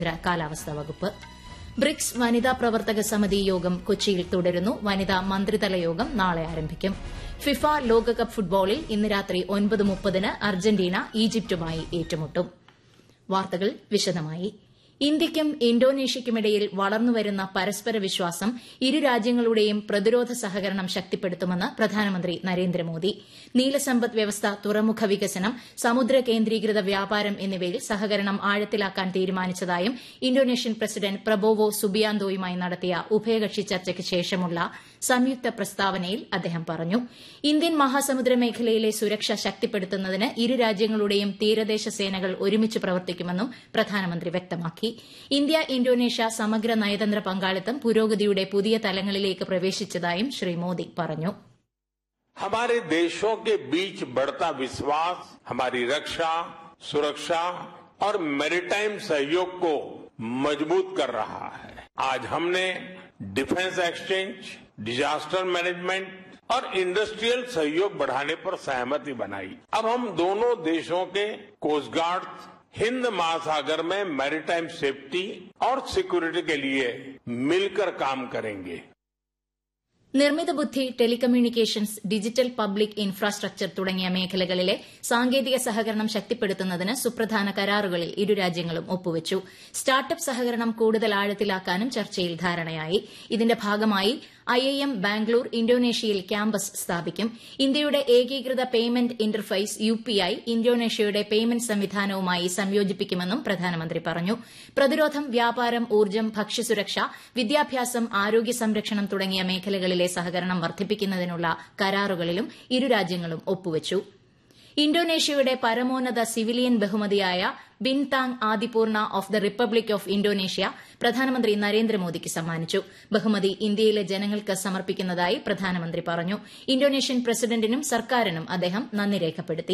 കേന്ദ്ര കാലാവസ്ഥാ വകുപ്പ് ബ്രിക്സ് വനിതാ പ്രവർത്തക സമിതി യോഗം കൊച്ചിയിൽ തുടരുന്നു വനിതാ മന്ത്രിതല യോഗം നാളെ ആരംഭിക്കും ഫിഫ ലോകകപ്പ് ഫുട്ബോളിൽ ഇന്ന് രാത്രി ഒൻപത് മുപ്പതിന് അർജന്റീന ഈജിപ്തുമായി ഏറ്റുമുട്ടും വാർത്തകൾ വിശദമായി ഇന്ത്യയ്ക്കും ഇന്തോനേഷ്യയ്ക്കുമിടയിൽ വളർന്നുവരുന്ന പരസ്പര വിശ്വാസം ഇരു രാജ്യങ്ങളുടെയും പ്രതിരോധ സഹകരണം ശക്തിപ്പെടുത്തുമെന്ന് പ്രധാനമന്ത്രി നരേന്ദ്രമോദി നീലസമ്പദ് വ്യവസ്ഥ തുറമുഖ വികസനം സമുദ്ര കേന്ദ്രീകൃത വ്യാപാരം എന്നിവയിൽ സഹകരണം ആഴത്തിലാക്കാൻ തീരുമാനിച്ചതായും ഇന്തോനേഷ്യൻ പ്രസിഡന്റ് പ്രബോവോ സുബിയാന്തോയുമായി നടത്തിയ ഉഭയകക്ഷി ചർച്ചയ്ക്ക് ശേഷമുള്ള സംയുക്ത പ്രസ്താവനയിൽ അദ്ദേഹം പറഞ്ഞു ഇന്ത്യൻ മഹാസമുദ്ര മേഖലയിലെ സുരക്ഷ ശക്തിപ്പെടുത്തുന്നതിന് ഇരു രാജ്യങ്ങളുടെയും തീരദേശ സേനകൾ ഒരുമിച്ച് പ്രവർത്തിക്കുമെന്നും പ്രധാനമന്ത്രി വ്യക്തമാക്കി ഇന്ത്യ ഇന്തോനേഷ്യ സമഗ്ര നയതന്ത്ര പങ്കാളിത്തം പുരോഗതിയുടെ പുതിയ തലങ്ങളിലേക്ക് പ്രവേശിച്ചതായും ശ്രീ മോദി പറഞ്ഞു हमारे देशों के बीच बढ़ता विश्वास हमारी रक्षा सुरक्षा और मैरीटाइम सहयोग को मजबूत कर रहा है आज हमने डिफेंस एक्सचेंज डिजास्टर मैनेजमेंट और इंडस्ट्रियल सहयोग बढ़ाने पर सहमति बनाई अब हम दोनों देशों के कोस्ट गार्ड हिंद महासागर में मैरीटाइम सेफ्टी और सिक्योरिटी के लिए मिलकर काम करेंगे നിർമ്മിത ബുദ്ധി ടെലികമ്മ്യൂണിക്കേഷൻസ് ഡിജിറ്റൽ പബ്ലിക് ഇൻഫ്രാസ്ട്രക്ചർ തുടങ്ങിയ മേഖലകളിലെ സാങ്കേതിക സഹകരണം ശക്തിപ്പെടുത്തുന്നതിന് സുപ്രധാന കരാറുകളിൽ ഇരു രാജ്യങ്ങളും ഒപ്പുവച്ചു സ്റ്റാർട്ടപ്പ് സഹകരണം കൂടുതൽ ആഴത്തിലാക്കാനും ചർച്ചയിൽ ധാരണയായി ഇതിന്റെ ഭാഗമായി ഐഐഎം ബാംഗ്ലൂർ ഇന്തോനേഷ്യയിൽ ക്യാമ്പസ് സ്ഥാപിക്കും ഇന്ത്യയുടെ ഏകീകൃത പേയ്മെന്റ് ഇന്റർഫേസ് യുപിഐ ഇന്തോനേഷ്യയുടെ പേയ്മെന്റ് സംവിധാനവുമായി സംയോജിപ്പിക്കുമെന്നും പ്രധാനമന്ത്രി പറഞ്ഞു പ്രതിരോധം വ്യാപാരം ഊർജ്ജം ഭക്ഷ്യസുരക്ഷ വിദ്യാഭ്യാസം ആരോഗ്യ സംരക്ഷണം തുടങ്ങിയ മേഖലകളിലെ സഹകരണം വർദ്ധിപ്പിക്കുന്നതിനുള്ള കരാറുകളിലും ഇരു രാജ്യങ്ങളും ഒപ്പുവച്ചു ഇന്തോനേഷ്യയുടെ പരമോന്നത സിവിലിയൻ ബഹുമതിയായ Bintang Adipurna of the republic of Indonesia പ്രധാനമന്ത്രി നരേന്ദ്രമോദിക്ക് സമ്മാനിച്ചു ബഹുമതി ഇന്ത്യയിലെ ജനങ്ങൾക്ക് സമർപ്പിക്കുന്നതായി പ്രധാനമന്ത്രി പറഞ്ഞു ഇന്തോനേഷ്യൻ പ്രസിഡന്റിനും സർക്കാരിനും അദ്ദേഹം നന്ദി രേഖപ്പെടുത്തി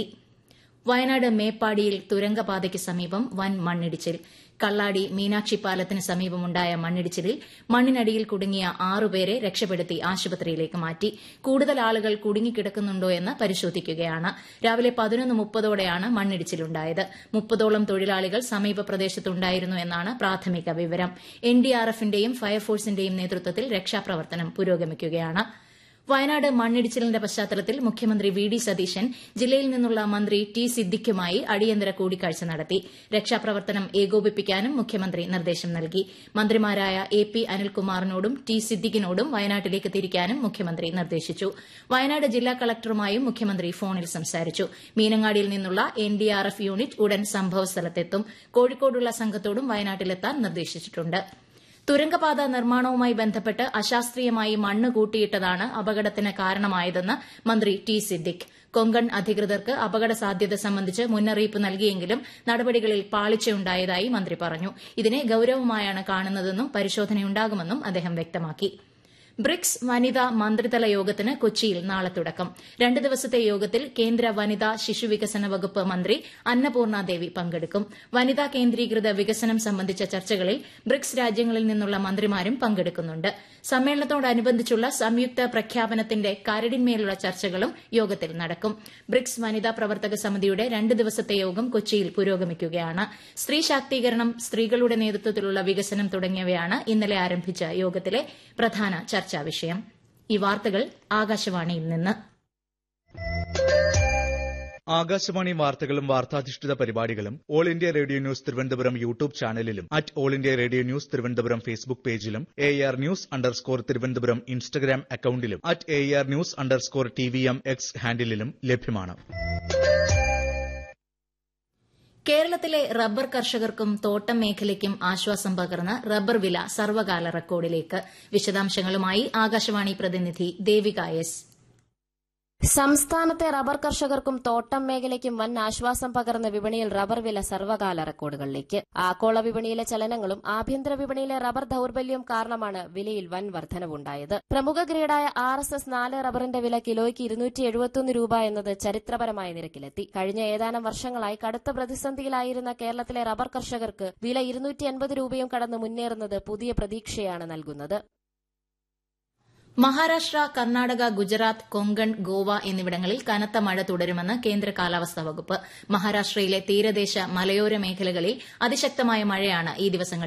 വയനാട് മേപ്പാടിയിൽ തുരങ്കപാതയ്ക്ക് സമീപം വൻ മണ്ണിടിച്ചിൽ കള്ളാടി മീനാക്ഷി പാലത്തിന് സമീപമുണ്ടായ മണ്ണിടിച്ചിലിൽ മണ്ണിനടിയിൽ കുടുങ്ങിയ ആറുപേരെ രക്ഷപ്പെടുത്തി ആശുപത്രിയിലേക്ക് മാറ്റി കൂടുതൽ ആളുകൾ കുടുങ്ങിക്കിടക്കുന്നുണ്ടോ എന്ന് പരിശോധിക്കുകയാണ് രാവിലെ പതിനൊന്ന് മുപ്പതോടെയാണ് മണ്ണിടിച്ചിലുണ്ടായത് മുപ്പതോളം തൊഴിലാളികൾ സമീപ പ്രദേശത്തുണ്ടായിരുന്നു എന്നാണ് പ്രാഥമിക വിവരം എൻഡിആർഎഫിന്റെയും ഫയർഫോഴ്സിന്റെയും നേതൃത്വത്തിൽ രക്ഷാപ്രവർത്തനം പുരോഗമിക്കുകയാണ് വയനാട് മണ്ണിടിച്ചിലിന്റെ പശ്ചാത്തലത്തിൽ മുഖ്യമന്ത്രി വി ഡി സതീശൻ ജില്ലയിൽ നിന്നുള്ള മന്ത്രി ടി സിദ്ദിഖുമായി അടിയന്തര കൂടിക്കാഴ്ച നടത്തി രക്ഷാപ്രവർത്തനം ഏകോപിപ്പിക്കാനും മുഖ്യമന്ത്രി നിർദ്ദേശം നൽകി മന്ത്രിമാരായ എ പി അനിൽകുമാറിനോടും ടി സിദ്ദിഖിനോടും വയനാട്ടിലേക്ക് തിരിക്കാനും മുഖ്യമന്ത്രി നിർദ്ദേശിച്ചു വയനാട് ജില്ലാ കളക്ടറുമായും മുഖ്യമന്ത്രി ഫോണിൽ സംസാരിച്ചു മീനങ്ങാടിയിൽ നിന്നുള്ള എൻഡിആർഎഫ് യൂണിറ്റ് ഉടൻ സംഭവസ്ഥലത്തെത്തും കോഴിക്കോടുള്ള സംഘത്തോടും വയനാട്ടിലെത്താൻ നിർദ്ദേശിച്ചിട്ടുണ്ട് തുരങ്കപാത നിർമ്മാണവുമായി ബന്ധപ്പെട്ട് അശാസ്ത്രീയമായി മണ്ണ് കൂട്ടിയിട്ടതാണ് അപകടത്തിന് കാരണമായതെന്ന് മന്ത്രി ടി സിദ്ദിഖ് കൊങ്കൺ അധികൃതർക്ക് അപകട സാധ്യത സംബന്ധിച്ച് മുന്നറിയിപ്പ് നൽകിയെങ്കിലും നടപടികളിൽ പാളിച്ചയുണ്ടായതായി മന്ത്രി പറഞ്ഞു ഇതിനെ ഗൌരവമായാണ് കാണുന്നതെന്നും പരിശോധനയുണ്ടാകുമെന്നും അദ്ദേഹം വ്യക്തമാക്കി ബ്രിക്സ് വനിതാ മന്ത്രിതല യോഗത്തിന് കൊച്ചിയിൽ നാളെ തുടക്കം രണ്ട് ദിവസത്തെ യോഗത്തിൽ കേന്ദ്ര വനിതാ ശിശുവികസന വകുപ്പ് മന്ത്രി അന്നപൂർണ ദേവി പങ്കെടുക്കും വനിതാ കേന്ദ്രീകൃത വികസനം സംബന്ധിച്ച ചർച്ചകളിൽ ബ്രിക്സ് രാജ്യങ്ങളിൽ നിന്നുള്ള മന്ത്രിമാരും പങ്കെടുക്കുന്നുണ്ട് സമ്മേളനത്തോടനുബന്ധിച്ചുള്ള സംയുക്ത പ്രഖ്യാപനത്തിന്റെ കരടിന്മേലുള്ള ചർച്ചകളും യോഗത്തിൽ നടക്കും ബ്രിക്സ് വനിതാ പ്രവർത്തക സമിതിയുടെ രണ്ട് ദിവസത്തെ യോഗം കൊച്ചിയിൽ പുരോഗമിക്കുകയാണ് സ്ത്രീ ശാക്തീകരണം സ്ത്രീകളുടെ നേതൃത്വത്തിലുള്ള വികസനം തുടങ്ങിയവയാണ് ഇന്നലെ ആരംഭിച്ച യോഗത്തിലെ പ്രധാന ചർച്ചാ വിഷയം ഈ വാർത്തകൾ ആകാശവാണിയിൽ നിന്ന് ആകാശവാണി വാർത്തകളും വാർത്താധിഷ്ഠിത പരിപാടികളും all India radio news Thiruvananthapuram YouTube ചാനലിലും at all India radio news Thiruvananthapuram Facebook പേജിലും A R news underscore Thiruvananthapuram Instagram അക്കൌണ്ടിലും at A R news underscore T V M X ഹാൻഡിലും ലഭ്യമാണ് കേരളത്തിലെ റബ്ബർ കർഷകർക്കും തോട്ടം മേഖലയ്ക്കും ആശ്വാസം പകർന്ന് റബ്ബർ വില സർവകാല റെക്കോർഡിലേക്ക് വിശദാംശങ്ങളുമായി ആകാശവാണി പ്രതിനിധി ദേവിക എസ് സംസ്ഥാനത്തെ റബ്ബർ കർഷകർക്കും തോട്ടം മേഖലയ്ക്കും വൻ ആശ്വാസം പകർന്ന വിപണിയിൽ റബ്ബർ വില സർവകാല റെക്കോർഡുകളിലേക്ക് ആഗോള വിപണിയിലെ ചലനങ്ങളും ആഭ്യന്തര വിപണിയിലെ റബ്ബർ ദൌർബല്യവും കാരണമാണ് വിലയിൽ വൻ വർധനവുണ്ടായത് പ്രമുഖ ഗ്രേഡായ ആർ എസ് എസ് നാല് റബ്ബറിന്റെ വില കിലോയ്ക്ക് ഇരുന്നൂറ്റി എഴുപത്തൊന്ന് രൂപ എന്നത് ചരിത്രപരമായ നിരക്കിലെത്തി കഴിഞ്ഞ ഏതാനും വർഷങ്ങളായി കടുത്ത പ്രതിസന്ധിയിലായിരുന്ന കേരളത്തിലെ റബ്ബർ കർഷകർക്ക് വില ഇരുന്നൂറ്റി എൺപത് രൂപയും കടന്ന് മുന്നേറുന്നത് പുതിയ പ്രതീക്ഷയാണ് നൽകുന്നത് മഹാരാഷ്ട്ര കർണാടക ഗുജറാത്ത് കൊങ്കൺ ഗോവ എന്നിവിടങ്ങളിൽ കനത്ത മഴ തുടരുമെന്ന് കേന്ദ്ര കാലാവസ്ഥാ വകുപ്പ് മഹാരാഷ്ട്രയിലെ തീരദേശ മലയോര മേഖലകളിൽ അതിശക്തമായ മഴയാണ് ഈ ദിവസങ്ങളിൽ